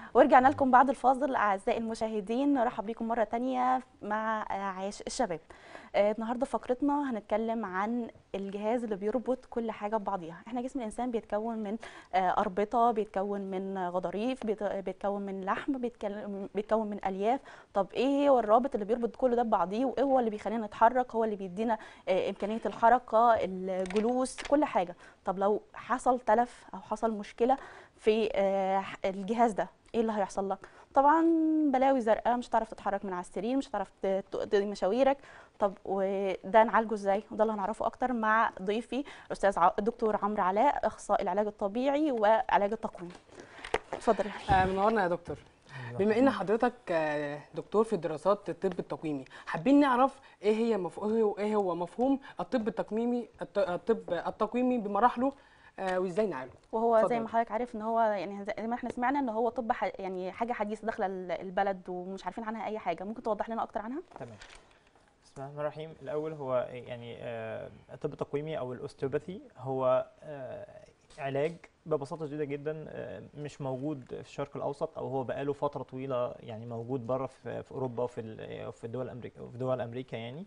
ورجعنا لكم بعد الفاصل اعزائي المشاهدين نرحب بكم مره تانية مع عاش الشباب آه، النهارده فقرتنا هنتكلم عن الجهاز اللي بيربط كل حاجه ببعضيها احنا جسم الانسان بيتكون من آه، اربطه بيتكون من غضاريف بيت- بيتكون من لحم بيتكل- بيتكون من الياف طب ايه هو الرابط اللي بيربط كل ده ببعضيه وايه هو اللي بيخلينا نتحرك هو اللي بيدينا آه، امكانيه الحركه الجلوس كل حاجه طب لو حصل تلف او حصل مشكله في آه، الجهاز ده ايه اللي هيحصل لك طبعا بلاوي زرقاء مش هتعرف تتحرك من على السرير مش هتعرف ت- تقضي مشاويرك طب وده نعالجه ازاي وده اللي هنعرفه اكتر مع ضيفي الاستاذ ع- الدكتور عمرو علاء اخصائي العلاج الطبيعي وعلاج التقويم اتفضل يا حبيبي. آه، منورنا يا دكتور بما ان حضرتك آه، دكتور في دراسات الطب التقويمي حابين نعرف ايه هي مفهوم ايه هو مفهوم الطب التقويمي الط- الطب التقويمي بمراحله آه، وازاي نعالجه وهو زي اتفضل. ما حضرتك عارف ان هو يعني زي ما احنا سمعنا ان هو طب ح... يعني حاجه حديثه داخله ال- البلد ومش عارفين عنها اي حاجه ممكن توضح لنا اكتر عنها تمام بسم الله الرحمن الرحيم الاول هو يعني آه، الطب التقويمي او الاوستيوباثي هو آه، علاج ببساطه شديده جدا آه، مش موجود في الشرق الاوسط او هو بقاله فتره طويله يعني موجود بره في في اوروبا وفي ال- في دول امريكا في دول امريكا يعني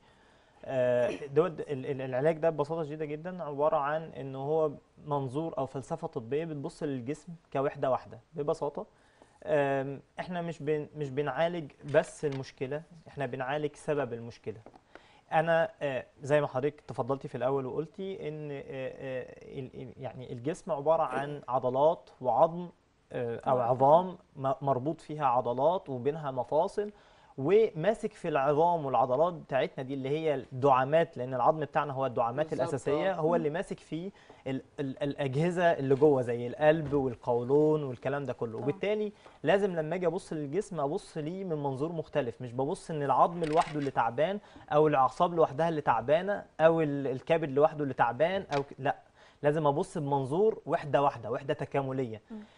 آه، دول ال- ال- العلاج ده ببساطه شديده جدا عباره عن ان هو منظور او فلسفه طبيه بتبص للجسم كوحده واحده ببساطه آم، احنا مش بن مش بنعالج بس المشكله احنا بنعالج سبب المشكله انا آه، زي ما حضرتك تفضلتي في الاول وقلتي ان آه، آه، ال- ال- يعني الجسم عباره عن عضلات وعظم آه، او وعظم. عظام م- مربوط فيها عضلات وبينها مفاصل وماسك في العظام والعضلات بتاعتنا دي اللي هي الدعامات لان العظم بتاعنا هو الدعامات بالظبط، الاساسيه آه. هو اللي ماسك فيه ال ال الاجهزه اللي جوه زي القلب والقولون والكلام ده كله آه. وبالتالي لازم لما اجي ابص للجسم ابص ليه من منظور مختلف مش ببص ان العظم لوحده اللي تعبان او الاعصاب لوحدها اللي تعبانه او ال- الكبد لوحده اللي تعبان او ك- لا لازم ابص بمنظور وحده واحده وحده تكامليه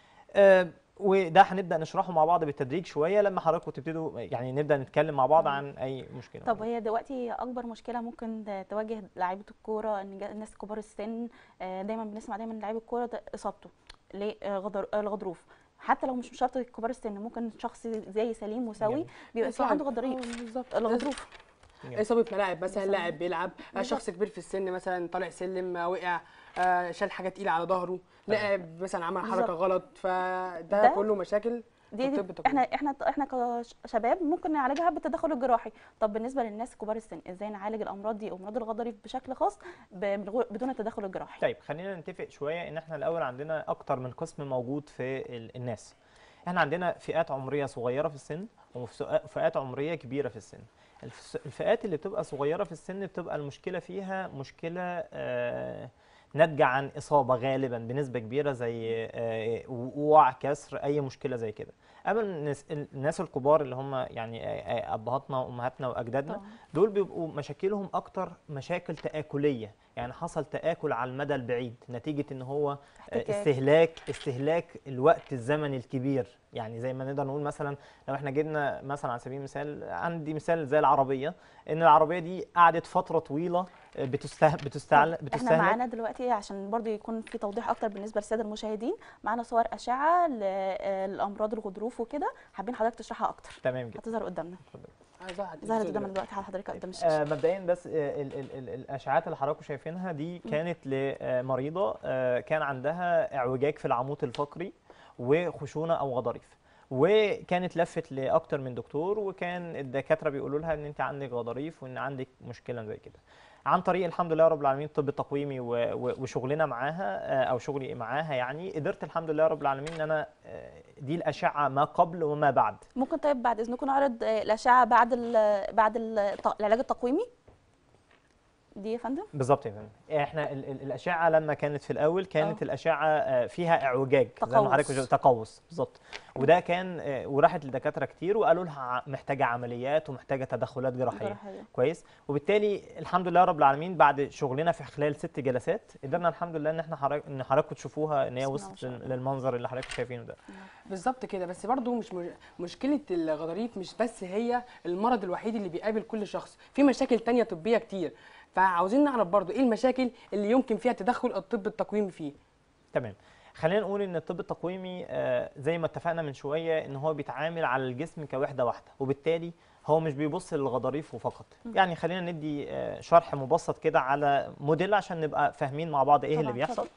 آه وده هنبدا نشرحه مع بعض بالتدريج شويه لما حضراتكم تبتدوا يعني نبدا نتكلم مع بعض مم. عن اي مشكله طب هي دلوقتي اكبر مشكله ممكن تواجه لعيبه الكوره ان جا- الناس كبار السن آه، دايما بنسمع دايما لعيب الكوره ده اصابته ليه آه، غضر- آه، الغضروف حتى لو مش شرط كبار السن ممكن شخص زي سليم وسوي جميل. بيبقى في صعب. عنده غضاريف آه، بالظبط الغضروف جميل. اصابه ملاعب مثلا مثلاً. لاعب بيلعب آه، بالظبط. شخص كبير في السن مثلا طالع سلم آه، وقع آه، شال حاجه تقيله على ظهره لاعب مثلا عمل حركه بالظبط. غلط فده ده كله مشاكل دي, دي الطب التقويمي. احنا احنا احنا كشباب ممكن نعالجها بالتدخل الجراحي طب بالنسبه للناس كبار السن ازاي نعالج الامراض دي امراض الغضاريف بشكل خاص ب- بدون التدخل الجراحي طيب خلينا نتفق شويه ان احنا الاول عندنا اكتر من قسم موجود في ال- الناس احنا عندنا فئات عمريه صغيره في السن وفئات عمريه كبيره في السن الفس- الفئات اللي بتبقى صغيره في السن بتبقى المشكله فيها مشكله آه، ناتجه عن اصابه غالبا بنسبه كبيره زي آه، وقوع كسر اي مشكله زي كده اما الناس الناس الكبار اللي هم يعني آه، آه، ابهاتنا وامهاتنا واجدادنا طبعاً. دول بيبقوا مشاكلهم اكتر مشاكل تآكلية يعني حصل تآكل على المدى البعيد نتيجة ان هو آه، احتكاك. استهلاك استهلاك الوقت الزمني الكبير يعني زي ما نقدر نقول مثلا لو احنا جبنا مثلا على سبيل المثال عندي مثال زي العربية ان العربية دي قعدت فترة طويلة آه، بتسته... بتستعل... احنا بتستهلك معانا دلوقتي عشان برضو يكون في توضيح اكتر بالنسبه للساده المشاهدين معانا صور اشعه ل- آه، لامراض الغضروف وكده حابين حضرتك تشرحها اكتر تمام جدا هتظهر قدامنا آه، ظهرت ظهرت الفيديو قدامنا دلوقتي على حضرتك قدام الشاشه آه مبدئيا بس آه ال ال ال الاشعاعات اللي حضراتكم شايفينها دي كانت لمريضه آه كان عندها اعوجاج في العمود الفقري وخشونه او غضاريف وكانت لفت لاكتر من دكتور وكان الدكاتره بيقولوا لها ان انت عندك غضاريف وان عندك مشكله زي كده عن طريق الحمد لله رب العالمين الطب التقويمي و- و- وشغلنا معاها آه، او شغلي معاها يعني قدرت الحمد لله رب العالمين ان انا آه، دي الاشعه ما قبل وما بعد ممكن طيب بعد اذنكم نعرض آه، الاشعه بعد ال بعد ال العلاج التقويمي دي يا فندم بالظبط يا فندم احنا ال ال الاشعه لما كانت في الاول كانت آه. الاشعه آه، فيها اعوجاج زي ما حضرتك تقوس. قلت- تقوس بالظبط وده كان آه، وراحت لدكاتره كتير وقالوا لها ع- محتاجه عمليات ومحتاجه تدخلات جراحيه جراحية. كويس وبالتالي الحمد لله رب العالمين بعد شغلنا في خلال ست جلسات قدرنا الحمد لله ان احنا حضرتك ان حضراتكم تشوفوها ان هي بسم الله ما وصلت شاء لل- الله. للمنظر اللي حضراتكم شايفينه ده بالظبط كده بس برضو مش مش مشكله الغضاريف مش بس هي المرض الوحيد اللي بيقابل كل شخص في مشاكل تانية طبيه كتير فعاوزين نعرف برضو ايه المشاكل اللي يمكن فيها تدخل الطب التقويمي فيه تمام خلينا نقول ان الطب التقويمي آه، زي ما اتفقنا من شويه ان هو بيتعامل على الجسم كوحده واحده وبالتالي هو مش بيبص للغضاريف فقط يعني خلينا ندي آه، شرح مبسط كده على موديل عشان نبقى فاهمين مع بعض ايه اللي طبعاً، بيحصل اتفضل.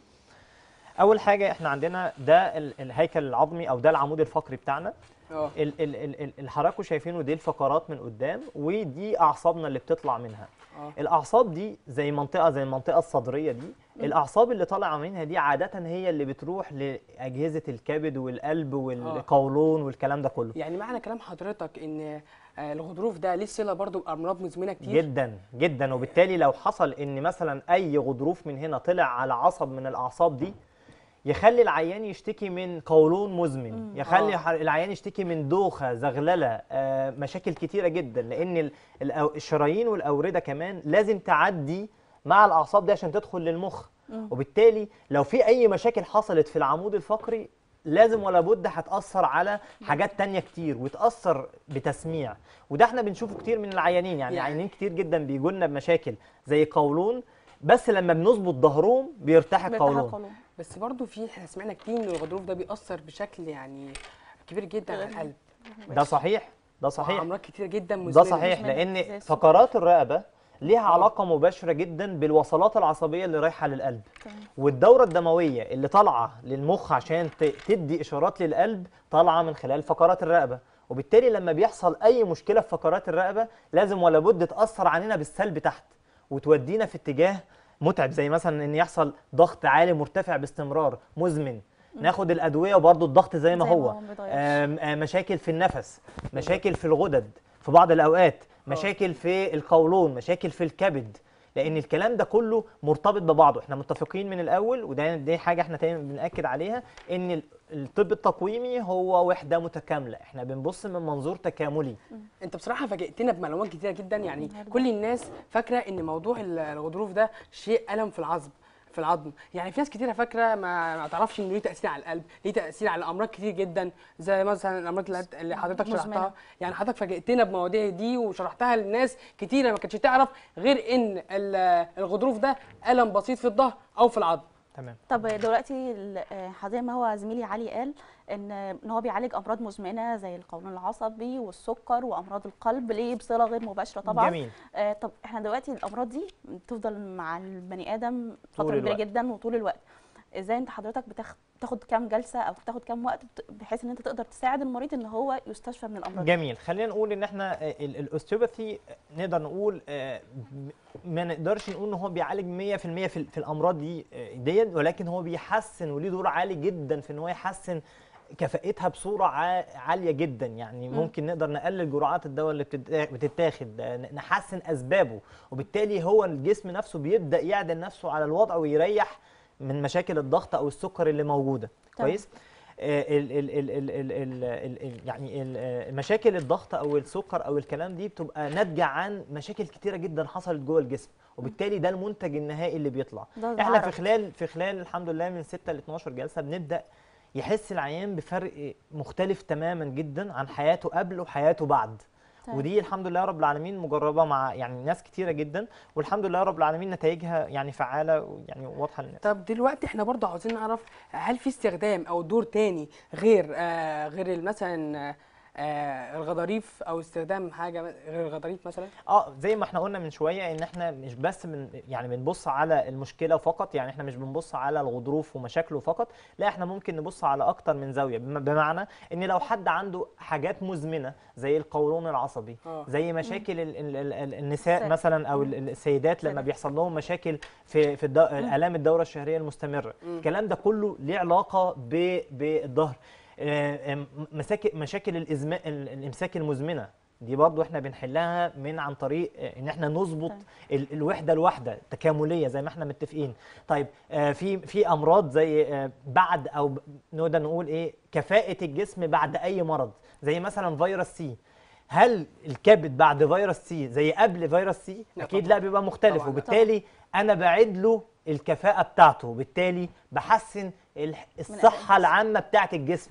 اول حاجه احنا عندنا ده ال- الهيكل العظمي او ده العمود الفقري بتاعنا اه ال- ال- ال- ال- اللي حضراتكم شايفينه دي الفقرات من قدام ودي اعصابنا اللي بتطلع منها اه الاعصاب دي زي منطقه زي المنطقه الصدريه دي الاعصاب اللي طالعه منها دي عاده هي اللي بتروح لاجهزه الكبد والقلب والقولون والكلام ده كله يعني معنى كلام حضرتك ان آه، الغضروف ده ليه صله برضو بامراض مزمنه كتير جدا جدا وبالتالي لو حصل ان مثلا اي غضروف من هنا طلع على عصب من الاعصاب دي يخلي العيان يشتكي من قولون مزمن يخلي آه. ح- العيان يشتكي من دوخه زغلله آه، مشاكل كتيره جدا لان ال- الأو- الشرايين والاورده كمان لازم تعدي مع الاعصاب دي عشان تدخل للمخ وبالتالي لو في اي مشاكل حصلت في العمود الفقري لازم ولا بد هتاثر على حاجات تانية كتير وتاثر بتسميع وده احنا بنشوفه كتير من العيانين يعني, يعني- عيانين كتير جدا بيجوا لنا بمشاكل زي قولون بس لما بنظبط ظهرهم بيرتاح بيرتاح القولون القولون بس برضو في احنا سمعنا كتير ان الغضروف ده بيأثر بشكل يعني كبير جدا على القلب ده صحيح ده صحيح امراض كتير جدا ده مزمنه صحيح مزمنة، زي لان السكر. فقرات الرقبه ليها علاقه مباشره جدا بالوصلات العصبيه اللي رايحه للقلب تمام. والدوره الدمويه اللي طالعه للمخ عشان ت- تدي اشارات للقلب طالعه من خلال فقرات الرقبه وبالتالي لما بيحصل اي مشكله في فقرات الرقبه لازم ولا بد تاثر علينا بالسلب تحت وتودينا في اتجاه متعب زي مثلا ان يحصل ضغط عالي مرتفع باستمرار مزمن ناخد الادويه وبرضه الضغط زي ما زي ما هو هو ما بيتغيرش. آم، آم، مشاكل في النفس مشاكل في الغدد في بعض الاوقات مشاكل في القولون مشاكل في الكبد لان الكلام ده كله مرتبط ببعضه احنا متفقين من الاول وده دي حاجه احنا دايما بناكد عليها ان ال- الطب التقويمي هو وحده متكامله احنا بنبص من منظور تكاملي انت بصراحه فاجئتنا بمعلومات كتيره جدا يعني النهاردة. كل الناس فاكره ان موضوع ال- الغضروف ده شيء الم في العظم في العظم يعني في ناس كتيره فاكره ما, ما تعرفش انه ليه تاثير على القلب ليه تاثير على امراض كتير جدا زي مثلا الامراض اللي هت- اللي حضرتك مزمنة. شرحتها يعني حضرتك فاجئتنا بمواضيع دي وشرحتها للناس كتيره ما كانتش تعرف غير ان ال- الغضروف ده الم بسيط في الظهر او في العظم تمام طب دلوقتي ال- آه، زي ما هو زميلي علي قال ان ان هو بيعالج امراض مزمنه زي القولون العصبي والسكر وامراض القلب ليه بصله غير مباشره طبعا جميل آه طب احنا دلوقتي الامراض دي بتفضل مع البني ادم فتره كبيره الوقت. جدا وطول الوقت ازاي انت حضرتك بتاخ- بتاخد كام جلسه او بتاخد كام وقت بت- بحيث ان انت تقدر تساعد المريض ان هو يستشفى من الامراض دي؟ جميل خلينا نقول ان احنا آه، ال- الاوستيوباثي نقدر نقول آه، م- ما نقدرش نقول ان هو بيعالج 100% في, ال- في الامراض دي آه، ديت ولكن هو بيحسن وليه دور عالي جدا في ان هو يحسن كفاءتها بصوره عا- عاليه جدا يعني ممكن نقدر نقلل جرعات الدواء اللي بتتا- بتتاخد آه، ن- نحسن اسبابه وبالتالي هو الجسم نفسه بيبدا يعدل نفسه على الوضع ويريح من مشاكل الضغط او السكر اللي موجوده تمام. كويس آه، ال ال ال ال ال ال ال ال يعني ال- آه، مشاكل الضغط او السكر او الكلام دي بتبقى ناتجه عن مشاكل كتيره جدا حصلت جوه الجسم وبالتالي ده المنتج النهائي اللي بيطلع ده احنا في العرق. خلال في خلال الحمد لله من 6 ل 12 جلسه بنبدا يحس العيان بفرق مختلف تماما جدا عن حياته قبل وحياته بعد تمام. ودي الحمد لله رب العالمين مجربه مع يعني ناس كتيره جدا والحمد لله رب العالمين نتائجها يعني فعاله ويعني واضحه للناس طب دلوقتي احنا برضه عاوزين نعرف هل في استخدام او دور تاني غير آه غير ال- مثلا آه الغضاريف او استخدام حاجه غير الغضاريف مثلا اه زي ما احنا قلنا من شويه ان احنا مش بس من يعني بنبص على المشكله فقط يعني احنا مش بنبص على الغضروف ومشاكله فقط لا احنا ممكن نبص على اكتر من زاويه بم- بمعنى ان لو حد عنده حاجات مزمنه زي القولون العصبي اه زي مشاكل ال ال ال ال النساء النساء. مثلا او ال- ال- السيدات لما السيدات. بيحصل لهم مشاكل في في الدو... الام الدوره الشهريه المستمره الكلام ده كله ليه علاقه ب... بالظهر آه، آم، مساك... مشاكل الإزما... ال- الامساك المزمنه دي برضو احنا بنحلها من عن طريق آه، ان احنا نظبط طيب. ال... الوحده الواحده تكامليه زي ما احنا متفقين طيب آه، في في امراض زي آه، بعد او ب- نقدر نقول ايه كفاءه الجسم بعد اي مرض زي مثلا فيروس سي هل الكبد بعد فيروس سي زي قبل فيروس سي لا اكيد طبعاً. لا بيبقى مختلف طبعاً لا. وبالتالي انا بعيد له الكفاءه بتاعته وبالتالي بحسن ال- الصحه الجسم. العامه بتاعه الجسم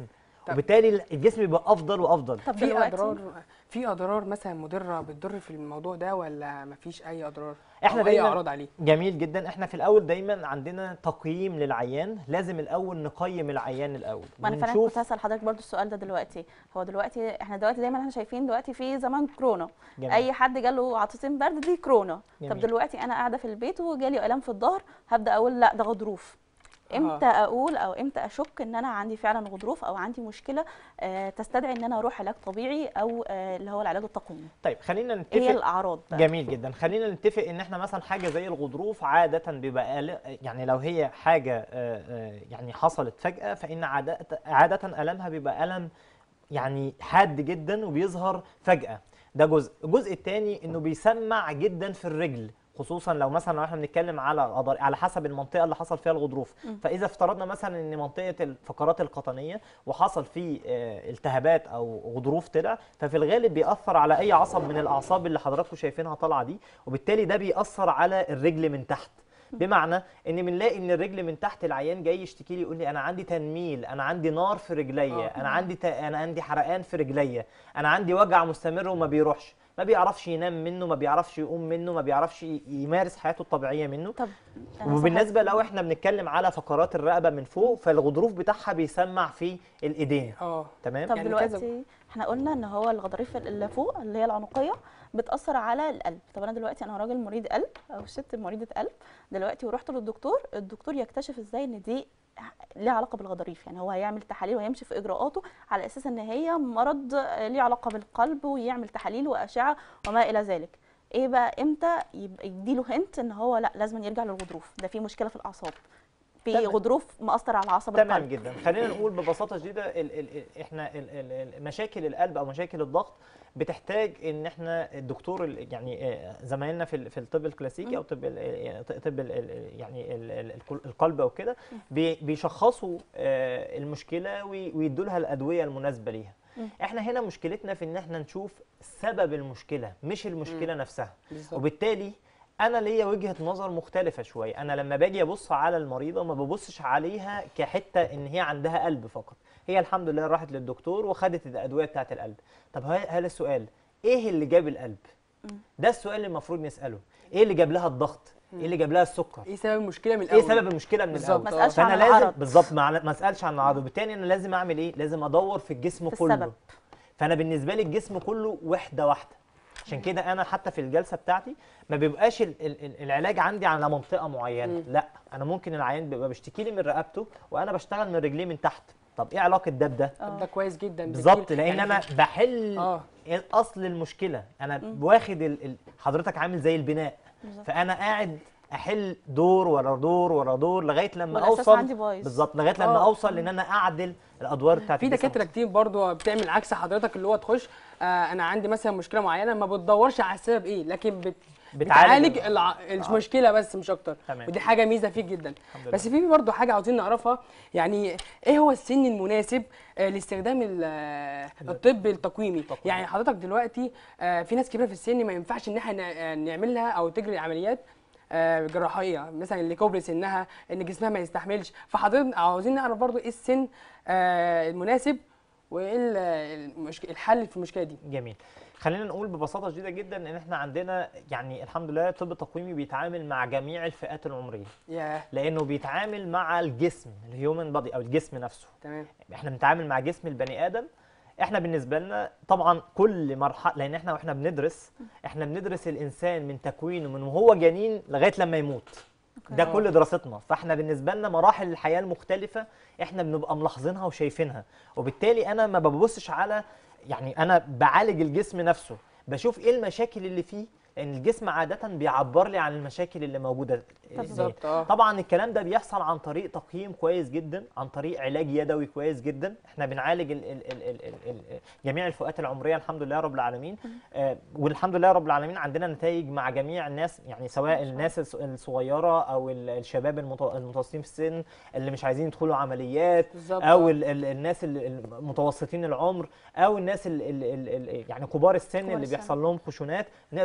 طب- وبالتالي الجسم بيبقى افضل وافضل طب في دلوقتي اضرار في اضرار مثلا مضره بتضر في الموضوع ده ولا مفيش اي اضرار إحنا أو اي دايماً- اعراض عليه جميل جدا احنا في الاول دايما عندنا تقييم للعيان لازم الاول نقيم العيان الاول ما انا فعلا ونشوف كنت هسال حضرتك برضو السؤال ده دلوقتي هو دلوقتي احنا دلوقتي دايما احنا شايفين دلوقتي في زمان كورونا جميل. اي حد جاله عطسين برد دي كورونا طب جميل. دلوقتي انا قاعده في البيت وجالي الام في الظهر هبدا اقول لا ده غضروف امتى اقول او امتى اشك ان انا عندي فعلا غضروف او عندي مشكله آه تستدعي ان انا اروح علاج طبيعي او آه اللي هو العلاج التقويمي طيب خلينا ايه هي نتفق الاعراض بقى جميل جدا خلينا نتفق ان احنا مثلا حاجه زي الغضروف عاده بيبقى آل- يعني لو هي حاجه آه، آه، يعني حصلت فجاه فان عاده عاده المها بيبقى الم يعني حاد جدا وبيظهر فجاه ده جزء الجزء الثاني انه بيسمع جدا في الرجل خصوصا لو مثلا لو احنا بنتكلم على الأضر- على حسب المنطقه اللي حصل فيها الغضروف فاذا افترضنا مثلا ان منطقه الفقرات القطنيه وحصل فيه آه، التهابات او غضروف طلع ففي الغالب بيأثر على اي عصب من الاعصاب اللي حضراتكم شايفينها طالعه دي وبالتالي ده بيأثر على الرجل من تحت بمعنى ان بنلاقي ان الرجل من تحت العيان جاي يشتكي لي يقول لي انا عندي تنميل انا عندي نار في رجليا انا عندي ت... انا عندي حرقان في رجليا انا عندي وجع مستمر وما بيروحش ما بيعرفش ينام منه ما بيعرفش يقوم منه ما بيعرفش ي- يمارس حياته الطبيعيه منه طب أنا وبالنسبه صحيت- لو احنا بنتكلم على فقرات الرقبه من فوق فالغضروف بتاعها بيسمع في الايدين اه تمام طب يعني كذا- دلوقتي احنا قلنا ان هو الغضاريف اللي فوق اللي هي العنقيه بتاثر على القلب طب انا دلوقتي انا راجل مريض قلب او ست مريضه قلب دلوقتي ورحت للدكتور الدكتور يكتشف ازاي ان دي ليها علاقه بالغضاريف يعني هو هيعمل تحاليل وهيمشي في اجراءاته على اساس ان هي مرض آه، ليه علاقه بالقلب ويعمل تحاليل واشعه وما الى ذلك ايه بقى امتى يبقى يديله هنت ان هو لا لازم يرجع للغضروف ده في مشكله في الاعصاب في تمام. غضروف مأثر على عصب تمام القلب جدا خلينا نقول ببساطه شديده ال ال ال احنا ال ال ال مشاكل القلب او مشاكل الضغط بتحتاج ان احنا الدكتور ال- يعني آه، زمايلنا في ال- في الطب الكلاسيكي او طب ال- آه، طب ال- ال- يعني ال- ال- الكل- القلب او كده بي- بيشخصوا آه، المشكله وي- ويدوا لها الادويه المناسبه ليها احنا هنا مشكلتنا في ان احنا نشوف سبب المشكله مش المشكله نفسها بالظبط وبالتالي انا ليا وجهه نظر مختلفه شويه انا لما باجي ابص على المريضه ما ببصش عليها كحته ان هي عندها قلب فقط هي الحمد لله راحت للدكتور وخدت الادويه بتاعه القلب طب ه- هل السؤال ايه اللي جاب القلب ده السؤال اللي المفروض نساله ايه اللي جاب لها الضغط ايه اللي جاب لها السكر ايه سبب المشكله من ايه الاول سبب المشكله من بالظبط. الاول ما اسالش فانا عن لازم العرض بالظبط ما ما اسالش عن العرض وبالتالي انا لازم اعمل ايه لازم ادور في الجسم في كله السبب. فانا بالنسبه لي الجسم كله وحده واحده عشان كده انا حتى في الجلسه بتاعتي ما بيبقاش ال- ال- ال- العلاج عندي على منطقه معينه لا انا ممكن العيان بيبقى بيشتكي لي من رقبته وانا بشتغل من رجليه من تحت طب ايه علاقه ده بده طب ده كويس جدا بالظبط بكتير. لان يعني انا بحل اه اصل المشكله انا واخد ال... ال... حضرتك عامل زي البناء بالظبط. فانا قاعد احل دور ورا دور ورا دور لغايه لما والأساس اوصل عندي بايظ. بالظبط لغايه لما آه. اوصل لان انا اعدل الادوار بتاعت في الجسم. دكاتره كتير برضو بتعمل عكس حضرتك اللي هو تخش آه انا عندي مثلا مشكله معينه ما بتدورش على السبب ايه لكن بت بتعالج بتعالج الع... المشكله بس مش اكتر تمام. ودي حاجه ميزه فيك جدا الحمد بس في برضو حاجه عاوزين نعرفها يعني ايه هو السن المناسب آه، لاستخدام ال- آه، الطب التقويمي يعني حضرتك دلوقتي آه، في ناس كبيره في السن ما ينفعش ان احنا ن- آه، نعمل لها او تجري عمليات آه، جراحيه مثلا اللي كبر سنها ان جسمها ما يستحملش فحضرتك عاوزين نعرف برضو ايه السن آه، المناسب وايه ال- المشك... الحل في المشكله دي جميل خلينا نقول ببساطه شديده جدا ان احنا عندنا يعني الحمد لله الطب التقويمي بيتعامل مع جميع الفئات العمريه ياه لانه بيتعامل مع الجسم الهيومن بادي او الجسم نفسه تمام احنا بنتعامل مع جسم البني ادم احنا بالنسبه لنا طبعا كل مرحله لان احنا واحنا بندرس احنا بندرس الانسان من تكوينه من وهو جنين لغايه لما يموت ده أوكي. كل دراستنا فاحنا بالنسبه لنا مراحل الحياه المختلفه احنا بنبقى ملاحظينها وشايفينها وبالتالي انا ما ببصش على يعني انا بعالج الجسم نفسه بشوف ايه المشاكل اللي فيه لان الجسم عاده بيعبر لي عن المشاكل اللي موجوده بالظبط اه طبعا الكلام ده بيحصل عن طريق تقييم كويس جدا عن طريق علاج يدوي كويس جدا احنا بنعالج ال ال ال ال ال ال جميع الفئات العمريه الحمد لله رب العالمين آه والحمد لله رب العالمين عندنا نتائج مع جميع الناس يعني سواء الناس الص- الصغيره او ال- الشباب المت- المتوسطين في السن اللي مش عايزين يدخلوا عمليات بالظبط او آه. ال ال الناس ال- المتوسطين العمر او الناس ال ال ال ال يعني كبار السن كبار اللي السن. بيحصل لهم خشونات نقدر الحمد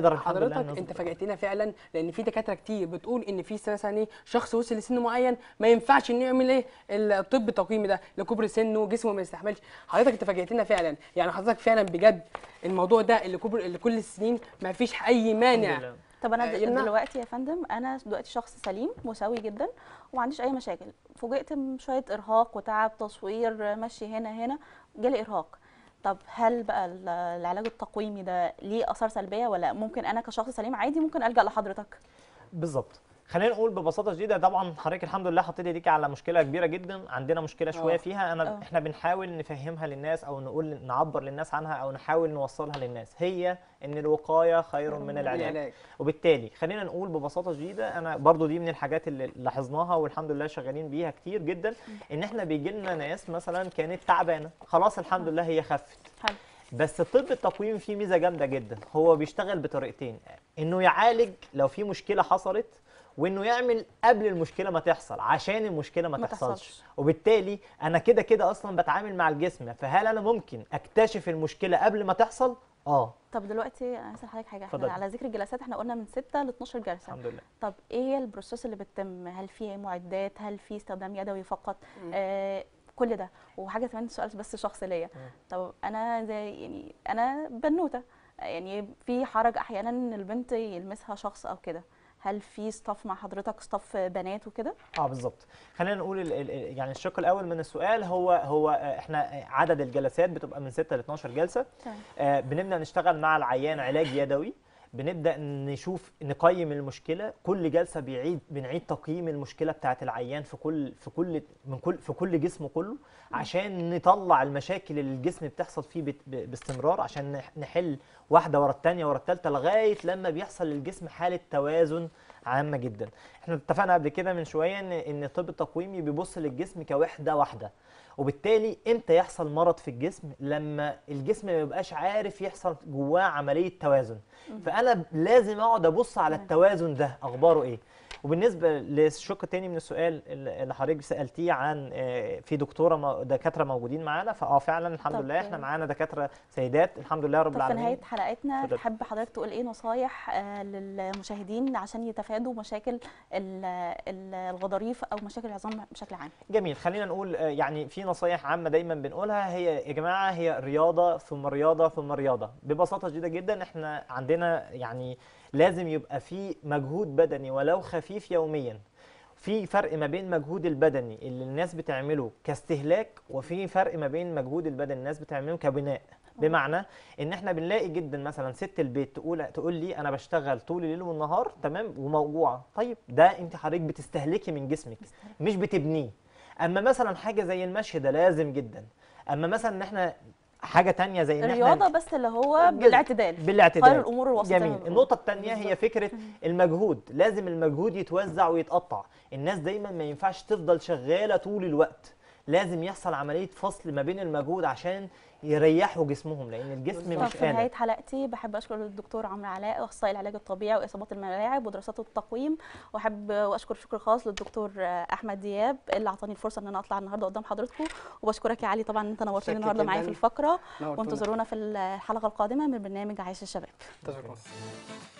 حضرتك الناس انت بتبقى- فاجئتنا فعلا لان في دكاتره كتير بتقول ان في مثلا ايه شخص وصل لسن معين ما ينفعش انه يعمل ايه الطب التقويمي ده لكبر سنه جسمه ما يستحملش حضرتك انت فاجئتنا فعلا يعني حضرتك فعلا بجد الموضوع ده اللي كبر اللي كل السنين ما فيش اي مانع الحمد لله. طب انا آه، د- يمنع؟ دلوقتي يا فندم انا دلوقتي شخص سليم مساوي جدا وما عنديش اي مشاكل فوجئت بشويه ارهاق وتعب تصوير مشي هنا هنا جالي ارهاق طب هل بقى ال- العلاج التقويمي ده ليه اثار سلبيه ولا ممكن انا كشخص سليم عادي ممكن الجا لحضرتك بالظبط خلينا نقول ببساطه شديده طبعا حضرتك الحمد لله حطيتي ايديكي على مشكله كبيره جدا عندنا مشكله شويه آه. فيها انا آه. احنا بنحاول نفهمها للناس او نقول نعبر للناس عنها او نحاول نوصلها للناس هي ان الوقايه خير من العلاج العلاج وبالتالي خلينا نقول ببساطه شديده انا برضو دي من الحاجات اللي لاحظناها والحمد لله شغالين بيها كتير جدا ان احنا بيجي لنا ناس مثلا كانت تعبانه خلاص الحمد لله هي خفت حلو بس الطب التقويمي فيه ميزه جامده جدا هو بيشتغل بطريقتين انه يعالج لو في مشكله حصلت وانه يعمل قبل المشكله ما تحصل عشان المشكله ما, ما تحصلش. تحصلش. وبالتالي انا كده كده اصلا بتعامل مع الجسم فهل انا ممكن اكتشف المشكله قبل ما تحصل اه طب دلوقتي انا هسال حضرتك حاجه اتفضلي. احنا على ذكر الجلسات احنا قلنا من 6 ل 12 جلسه الحمد لله طب ايه هي البروسيس اللي بتتم هل في معدات هل في استخدام يدوي فقط آه كل ده وحاجه كمان سؤال بس شخصي ليا طب انا زي يعني انا بنوته يعني في حرج احيانا ان البنت يلمسها شخص او كده هل في ستاف مع حضرتك ستاف بنات وكده اه بالظبط خلينا نقول ال ال ال- يعني الشق الاول من السؤال هو هو آه، احنا آه، عدد الجلسات بتبقى من 6 ل 12 جلسه تمام آه، بنبدا نشتغل مع العيان علاج يدوي بنبدا نشوف نقيم المشكله كل جلسه بيعيد بنعيد تقييم المشكله بتاعه العيان في كل في كل من كل في كل جسمه كله عشان نطلع المشاكل اللي الجسم بتحصل فيه بت- ب- باستمرار عشان نح- نحل واحده ورا الثانيه ورا الثالثه لغايه لما بيحصل للجسم حاله توازن عامه جدا احنا اتفقنا قبل كده من شويه ان ان الطب التقويمي بيبص للجسم كوحده واحده وبالتالي امتى يحصل مرض في الجسم لما الجسم ما يبقاش عارف يحصل جواه عمليه توازن فانا لازم اقعد ابص على تمام. التوازن ده اخباره ايه وبالنسبه للشق الثاني من السؤال اللي اللي حضرتك سالتيه عن آه، في دكتوره مو- دكاتره موجودين معانا فاه فعلا الحمد طب- لله احنا معانا دكاتره سيدات الحمد لله رب طب في العالمين نهايه حلقتنا اتفضل. تحب حضرتك تقول ايه نصايح آه، للمشاهدين عشان يتفادوا مشاكل ال- ال- الغضاريف او مشاكل العظام بشكل عام جميل خلينا نقول آه، يعني في نصايح عامه دايما بنقولها هي يا جماعه هي رياضه ثم رياضه ثم رياضه ببساطه شديده جدا احنا عندنا يعني لازم يبقى في مجهود بدني ولو خفيف يوميا في فرق ما بين مجهود البدني اللي الناس بتعمله كاستهلاك وفي فرق ما بين مجهود البدني الناس بتعمله كبناء بمعنى ان احنا بنلاقي جدا مثلا ست البيت تقول تقول لي انا بشتغل طول الليل والنهار تمام وموجوعه طيب ده انت حضرتك بتستهلكي من جسمك مش بتبنيه اما مثلا حاجه زي المشي ده لازم جدا اما مثلا ان احنا حاجه تانية زي ان الرياضه احنا بس اللي هو الجزء. بالاعتدال بالاعتدال خير الامور الوسط زي ما جميل بيقولوا. النقطه الثانيه هي فكره المجهود لازم المجهود يتوزع ويتقطع الناس دايما ما ينفعش تفضل شغاله طول الوقت لازم يحصل عمليه فصل ما بين المجهود عشان يريحوا جسمهم لان الجسم طب مش في قادر نهايه حلقتي بحب اشكر الدكتور عمرو علاء اخصائي العلاج الطبيعي واصابات الملاعب ودراسات التقويم واحب واشكر شكر خاص للدكتور احمد دياب اللي اعطاني الفرصه ان انا اطلع النهارده قدام حضراتكم وبشكرك يا علي طبعا ان انت نورتني متشكر النهارده معايا في جداً. الفقره نورتونا. وانتظرونا في الحلقه القادمه من برنامج عايش الشباب تشكر